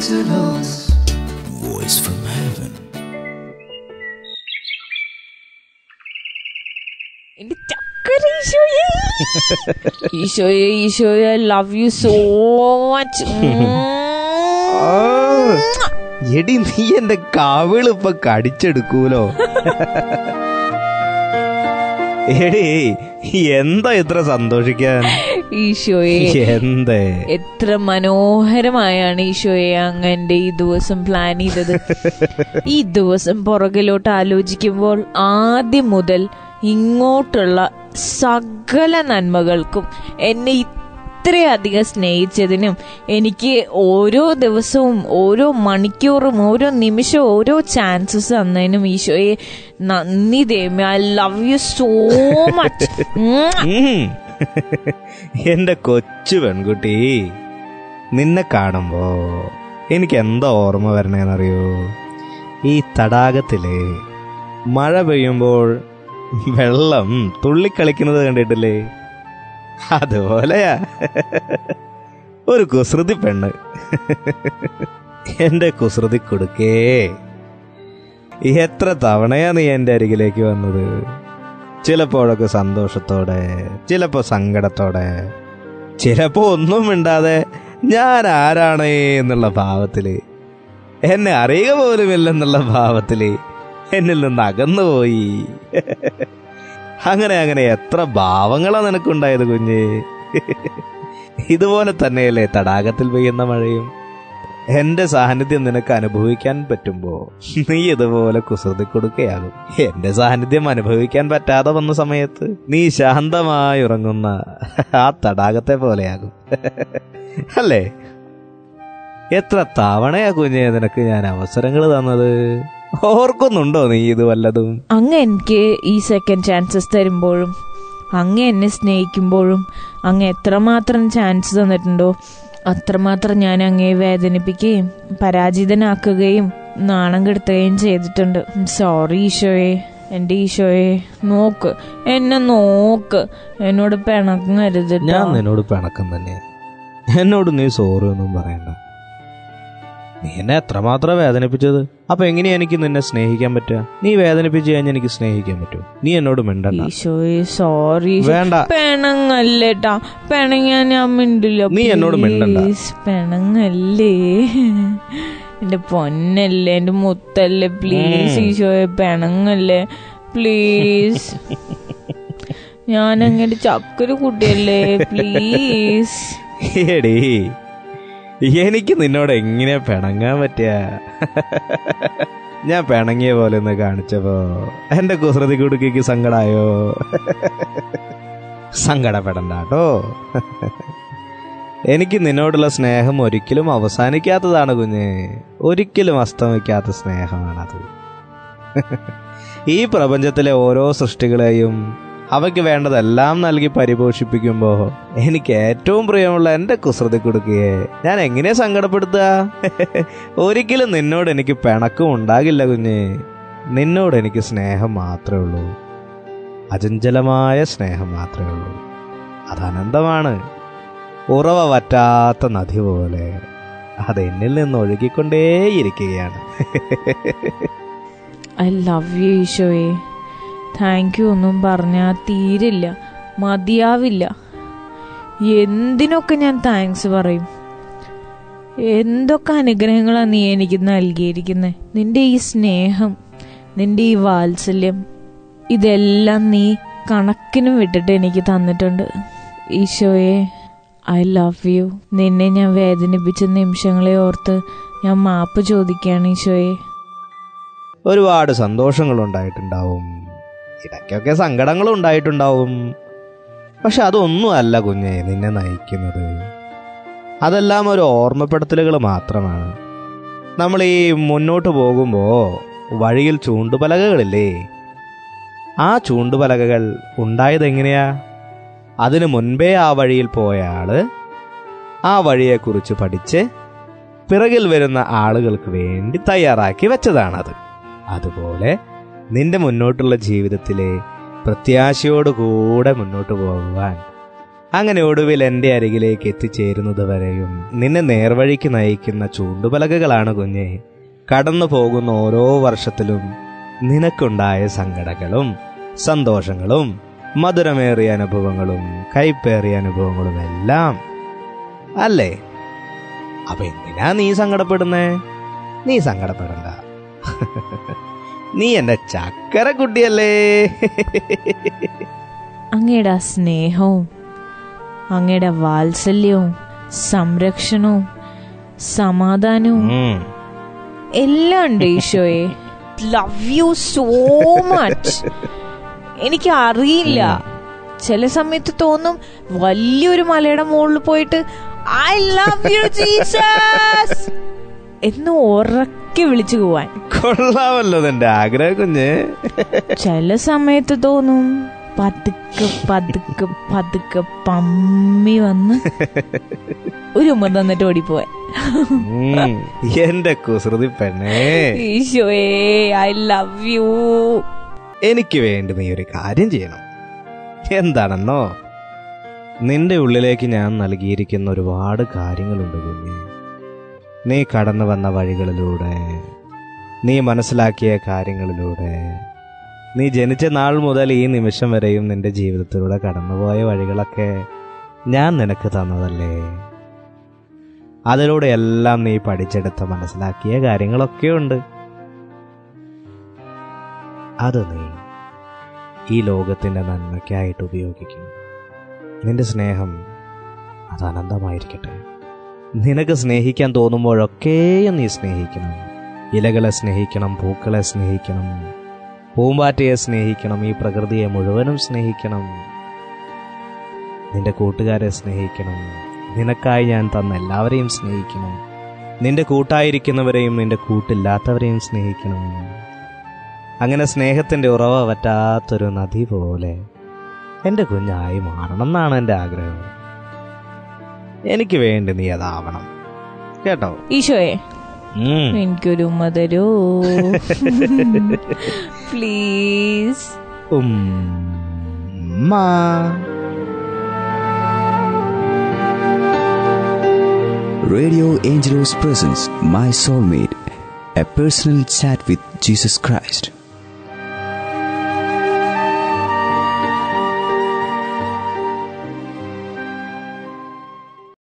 Voice from heaven. എന്റെ ചക്കര ഈശോയെ ഈശോയെ ഈശോയെ I love you so much എടി നീ എന്റെ കവിള് ഇപ്പൊ കടിച്ചെടുക്കൂലോ എടി എന്താ ഇത്ര സന്തോഷിക്കാൻ ഈശോയെ എന്തേ എത്ര മനോഹരമായാണ് ഈശോയെ അങ്ങ് എന്റെ ഈ ദിവസം പ്ലാൻ ചെയ്തത് ഈ ദിവസം പുറകിലോട്ട് ആലോചിക്കുമ്പോൾ ആദ്യം മുതൽ ഇങ്ങോട്ടുള്ള സകല നന്മകൾക്കും എന്നെ ഇത്രയധികം സ്നേഹിച്ചതിനും എനിക്ക് ഓരോ ദിവസവും ഓരോ മണിക്കൂറും ഓരോ നിമിഷവും ഓരോ ചാൻസസ് തന്നതിനും ഈശോയെ നന്ദി ദേമ I love you so much ഉം. എന്റെ കൊച്ചു പെൺകുട്ടി നിന്നെ കാണുമ്പോ എനിക്ക് എന്താ ഓർമ്മ വരണേന്നറിയോ ഈ തടാകത്തില് മഴ പെയ്യുമ്പോൾ വെള്ളം തുള്ളിക്കളിക്കുന്നത് കണ്ടിട്ടില്ലേ അതുപോലെയാ ഒരു കുസൃതി പെണ്ണ് എന്റെ കുസൃതി കൊടുക്കേ എത്ര തവണയാ നീ എന്റെ അരികിലേക്ക് വന്നത് ചിലപ്പോഴൊക്കെ സന്തോഷത്തോടെ ചിലപ്പോ സങ്കടത്തോടെ ചിലപ്പോ ഒന്നും മിണ്ടാതെ ഞാൻ ആരാണ് എന്നുള്ള ഭാവത്തില് എന്നെ അറിയുക പോലുമില്ലെന്നുള്ള ഭാവത്തില് എന്നിൽ നിന്ന് അകന്നുപോയി അങ്ങനെ അങ്ങനെ എത്ര ഭാവങ്ങളാ നിനക്കുണ്ടായത് കുഞ്ഞ് ഇതുപോലെ തന്നെയല്ലേ തടാകത്തിൽ പെയ്യുന്ന മഴയും എന്റെ സാന്നിധ്യം നിനക്ക് അനുഭവിക്കാൻ പറ്റുമ്പോ നീ ഇതുപോലെ കുസൃതി കൊടുക്കുകയാകും എന്റെ സാന്നിധ്യം അനുഭവിക്കാൻ പറ്റാതെ വന്ന സമയത്ത് നീ ശാന്തമായി ഉറങ്ങുന്ന ആ തടാകത്തെ പോലെയാകും അല്ലേ എത്ര തവണയാ കുഞ്ഞെ നിനക്ക് ഞാൻ അവസരങ്ങൾ തന്നത് ഓർക്കുന്നുണ്ടോ നീ ഇത് വല്ലതും അങ്ങ് എനിക്ക് ഈ സെക്കൻഡ് ചാൻസസ് തരുമ്പോഴും അങ്ങ് എന്നെ സ്നേഹിക്കുമ്പോഴും അങ്ങ് എത്രമാത്രം ചാൻസ് തന്നിട്ടുണ്ടോ അത്രമാത്രം ഞാൻ അങ്ങയെ വേദനിപ്പിക്കുകയും പരാജിതനാക്കുകയും നാണം കെടുത്തുകയും ചെയ്തിട്ടുണ്ട് സോറി ഈശോയെ എൻ്റെ ഈശോയെ നോക്ക് എന്നെ നോക്ക് എന്നോട് പിണങ്ങരുത് ട്ടോ. ഞാൻ നിന്നോട് പിണക്കം തന്നെ എന്നോട് നീ സോറി ഒന്നും പറയണ്ട നീ എന്നെ എത്രമാത്രം വേദനിപ്പിച്ചത് അപ്പൊ എങ്ങനെയാ എനിക്ക് നിന്നെ സ്നേഹിക്കാൻ പറ്റുക നീ വേദനിപ്പിച്ച് കഴിഞ്ഞാൽ എനിക്ക് സ്നേഹിക്കാൻ പറ്റുമോ നീ എന്നോട് മിണ്ടണ്ട ഈശോയെ സോറി വേണ്ട പെണങ്ങല്ലേട്ടാ പെണങ്ങാൻ ഞാൻ മിണ്ടില്ല നീ എന്നോട് മിണ്ടണ്ട. Please, പെണങ്ങല്ലേ എന്റെ പൊന്നല്ലേ എന്റെ മുത്തല്ലേ പ്ലീസ് ഉം. ഈശോയെ പെണങ്ങല്ലേ പ്ലീസ് ഞാൻ അങ്ങനെ ചക്കര കുട്ടിയല്ലേ പ്ലീസ് എടീ എനിക്ക് നിന്നോട് എങ്ങനെ പിണങ്ങാൻ പറ്റിയ ഞാൻ പിണങ്ങിയ പോലെ ഒന്ന് കാണിച്ചപ്പോ എന്റെ കുസൃതി കുടുക്കിക്ക് സങ്കടായോ സങ്കടപ്പെടണ്ട കേട്ടോ എനിക്ക് നിന്നോടുള്ള സ്നേഹം ഒരിക്കലും അവസാനിക്കാത്തതാണ് കുഞ്ഞ് ഒരിക്കലും അസ്തമിക്കാത്ത സ്നേഹമാണത് ഈ പ്രപഞ്ചത്തിലെ ഓരോ സൃഷ്ടികളെയും അവയ്ക്ക് വേണ്ടതെല്ലാം നൽകി പരിപോഷിപ്പിക്കുമ്പോ എനിക്ക് ഏറ്റവും പ്രിയമുള്ള എന്റെ കുസൃതി കൊടുക്കുകയെ ഞാൻ എങ്ങനെ സങ്കടപ്പെടുത്തുക ഒരിക്കലും നിന്നോട് എനിക്ക് പിണക്കം ഉണ്ടാകില്ല കുഞ്ഞ് നിന്നോട് എനിക്ക് സ്നേഹം മാത്രമേ ഉള്ളൂ അചഞ്ചലമായ സ്നേഹം മാത്രമേ ഉള്ളൂ അത് അനന്തമാണ് ഉറവ വറ്റാത്ത നദി പോലെ അത് എന്നിൽ നിന്ന് ഒഴുകിക്കൊണ്ടേയിരിക്കുകയാണ് ഐ ലവ് യു ഈശോയെ താങ്ക് യു ഒന്നും പറഞ്ഞാൽ തീരില്ല മതിയാവില്ല എന്തിനൊക്കെ ഞാൻ താങ്ക്സ് പറയും എന്തൊക്കെ അനുഗ്രഹങ്ങളാണ് നീ എനിക്ക് നൽകിയിരിക്കുന്നത് നിന്റെ ഈ സ്നേഹം നിന്റെ ഈ വാത്സല്യം ഇതെല്ലാം നീ കണക്കിന് വിട്ടിട്ട് എനിക്ക് തന്നിട്ടുണ്ട് ഈശോയെ ഐ ലവ് യു നിന്നെ ഞാൻ വേദനിപ്പിച്ച നിമിഷങ്ങളെ ഓർത്ത് ഞാൻ മാപ്പ് ചോദിക്കുകയാണ് ഈശോയെ ഒരുപാട് സന്തോഷങ്ങൾ ഉണ്ടായിട്ടുണ്ടാവും ഇടയ്ക്കൊക്കെ സങ്കടങ്ങളും ഉണ്ടായിട്ടുണ്ടാവും പക്ഷെ അതൊന്നും അല്ല കുഞ്ഞെ നിന്നെ നയിക്കുന്നത് അതെല്ലാം ഒരു ഓർമ്മപ്പെടുത്തലുകൾ മാത്രമാണ് നമ്മൾ ഈ മുന്നോട്ട് പോകുമ്പോൾ വഴിയിൽ ചൂണ്ടുപലകകളില്ലേ ആ ചൂണ്ടുപലകകൾ ഉണ്ടായത് എങ്ങനെയാ അതിനു മുൻപേ ആ വഴിയിൽ പോയ ആള് ആ വഴിയെക്കുറിച്ച് പഠിച്ച് പിറകിൽ വരുന്ന ആളുകൾക്ക് വേണ്ടി തയ്യാറാക്കി വെച്ചതാണത് അതുപോലെ നിന്റെ മുന്നോട്ടുള്ള ജീവിതത്തിലെ പ്രത്യാശയോടുകൂടെ മുന്നോട്ട് പോകുവാൻ അങ്ങനെ ഒടുവിൽ എൻ്റെ അരികിലേക്ക് എത്തിച്ചേരുന്നത് വരെയും നിന്നെ നേർവഴിക്ക് നയിക്കുന്ന ചൂണ്ടുപലകകളാണ് കുഞ്ഞെ കടന്നു പോകുന്ന ഓരോ വർഷത്തിലും നിനക്കുണ്ടായ സങ്കടങ്ങളും സന്തോഷങ്ങളും മധുരമേറിയ അനുഭവങ്ങളും കൈപ്പേറിയ അനുഭവങ്ങളും എല്ലാം അല്ലേ അപ്പൊ എന്തിനാ നീ സങ്കടപ്പെടുന്നേ നീ സങ്കടപ്പെടണ്ട നീ എന്റെ ചക്കര കുട്ടിയല്ലേ അങ്ങയുടെ ആ സ്നേഹവും അങ്ങയുടെ വാത്സല്യവും സംരക്ഷണവും സമാധാനവും ഉം. എല്ലാം ഉണ്ട് ഈശോയെ ലവ് യു സോ മച്ച് എനിക്ക് അറിയില്ല ചില സമയത്ത് തോന്നും വലിയൊരു മലയുടെ മുകളിൽ പോയിട്ട് ഐ ലവ് യു ജീസസ് എന്ന് ഉറക്കെ വിളിച്ചു പോവാൻ കൊള്ളാമല്ലോ നിന്റെ ആഗ്രഹം കുഞ്ഞ് ചില സമയത്ത് തോന്നും പതുക്കെ പതുക്കെ പതുക്കെ പമ്മി വന്ന് ഒരു ഉമ്മ തന്നിട്ട് ഓടിപ്പോവാൻ ഉം. എന്റെ കുസൃതി പെണ്ണേ ഈശോയെ ഐ ലവ് യു എനിക്ക് വേണ്ടി നീ ഒരു കാര്യം ചെയ്യണം എന്താണെന്നോ നിന്റെ ഉള്ളിലേക്ക് ഞാൻ നൽകിയിരിക്കുന്ന ഒരുപാട് കാര്യങ്ങളുണ്ട് കുഞ്ഞ് നീ കടന്നു വന്ന വഴികളിലൂടെ നീ മനസ്സിലാക്കിയ കാര്യങ്ങളിലൂടെ നീ ജനിച്ച നാൾ മുതൽ ഈ നിമിഷം വരെയും നിന്റെ ജീവിതത്തിലൂടെ കടന്നുപോയ വഴികളൊക്കെ ഞാൻ നിനക്ക് തന്നതല്ലേ അതിലൂടെ എല്ലാം നീ പഠിച്ചെടുത്ത് മനസ്സിലാക്കിയ കാര്യങ്ങളൊക്കെ ഉണ്ട് അത് നീ ഈ ലോകത്തിന്റെ നന്മയ്ക്കായിട്ട് ഉപയോഗിക്കണം നിന്റെ സ്നേഹം അത് അനന്തമായിരിക്കട്ടെ നിനക്ക് സ്നേഹിക്കാൻ തോന്നുമ്പോഴൊക്കെയും നീ സ്നേഹിക്കണം ഇലകളെ സ്നേഹിക്കണം പൂക്കളെ സ്നേഹിക്കണം പൂമ്പാറ്റയെ സ്നേഹിക്കണം ഈ പ്രകൃതിയെ മുഴുവനും സ്നേഹിക്കണം നിന്റെ കൂട്ടുകാരെ സ്നേഹിക്കണം നിനക്കായി ഞാൻ തന്ന എല്ലാവരെയും സ്നേഹിക്കണം നിന്റെ കൂട്ടായിരിക്കുന്നവരെയും നിന്റെ കൂട്ടില്ലാത്തവരെയും സ്നേഹിക്കണം അങ്ങനെ സ്നേഹത്തിന്റെ ഉറവ പറ്റാത്തൊരു നദി പോലെ എന്റെ കുഞ്ഞായി മാറണം എന്നാണ് എന്റെ ആഗ്രഹം എനിക്ക് വേണ്ടി നീ അതാവണം കേട്ടോ ഈശോയെ ഉം. എനിക്കൊരു ഉമ്മ തരൂ പ്ലീസ് ഉമ്മ. Radio Angelos presents My Soulmate, a personal chat with Jesus Christ.